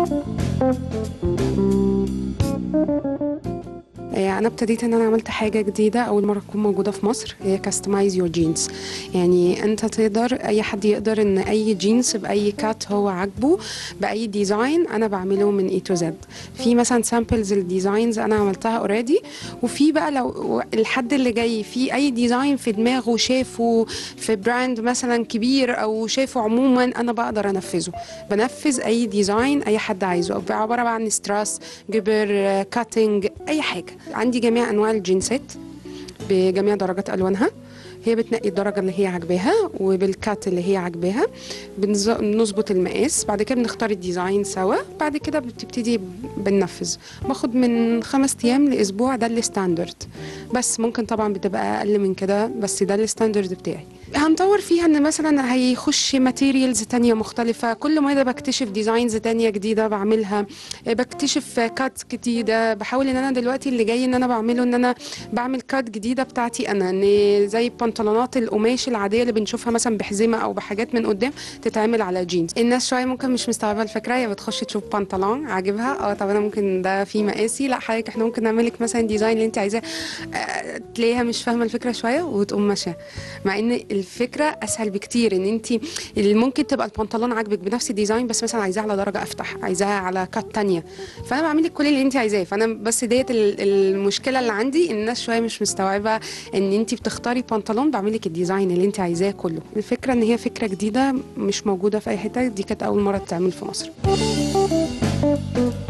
آه، انا ابتديت ان انا عملت حاجه جديده اول مره تكون موجوده في مصر هي كاستمايز يور جينز يعني انت تقدر اي حد يقدر ان اي جينز باي كات هو عاجبه باي ديزاين انا بعمله من اي تو زد في مثلا سامبلز الديزاينز انا عملتها اوريدي وفي بقى لو الحد اللي جاي في اي ديزاين في دماغه شافه في براند مثلا كبير او شافه عموما انا بقدر انفذه بنفذ اي ديزاين اي حد عايزه عباره بقى عن ستراس جبر كاتنج اي حاجه عندي جميع انواع الجينسات بجميع درجات الوانها هي بتنقي الدرجه اللي هي عاجباها وبالكات اللي هي عاجباها بنز- بنظبط المقاس بعد كده بنختار الديزاين سوا بعد كده بتبتدي بننفذ باخد من خمس ايام لاسبوع ده الستاندرد بس ممكن طبعا بتبقى اقل من كده بس ده الستاندرد بتاعي هنطور فيها ان مثلا هيخش ماتيريالز تانية مختلفة كل ما بكتشف ديزاينز تانية جديدة بعملها بكتشف كات جديدة بحاول ان انا دلوقتي اللي جاي ان انا بعمله ان انا بعمل كات جديدة بتاعتي انا ان زي بنطلونات القماش العادية اللي بنشوفها مثلا بحزمة او بحاجات من قدام تتعمل على جينز الناس شوية ممكن مش مستوعبة الفكرة هي بتخش تشوف بنطلون عاجبها اه طب انا ممكن ده في مقاسي لا حضرتك احنا ممكن نعمل لك مثلا ديزاين اللي انت عايزاه آه، تلاقيها مش فاهمة الفكرة شوية وتقوم ماشية مع ان الفكره اسهل بكتير ان انت اللي ممكن تبقى البنطلون عاجبك بنفس الديزاين بس مثلا عايزاه على درجه افتح عايزاها على كات تانية فانا بعمل لك كل اللي انت عايزاه فانا بس ديت ال- المشكله اللي عندي ان الناس شويه مش مستوعبه ان انت بتختاري بنطلون بعمل لك الديزاين اللي انت عايزاه كله الفكره ان هي فكره جديده مش موجوده في اي حته دي كانت اول مره تتعمل في مصر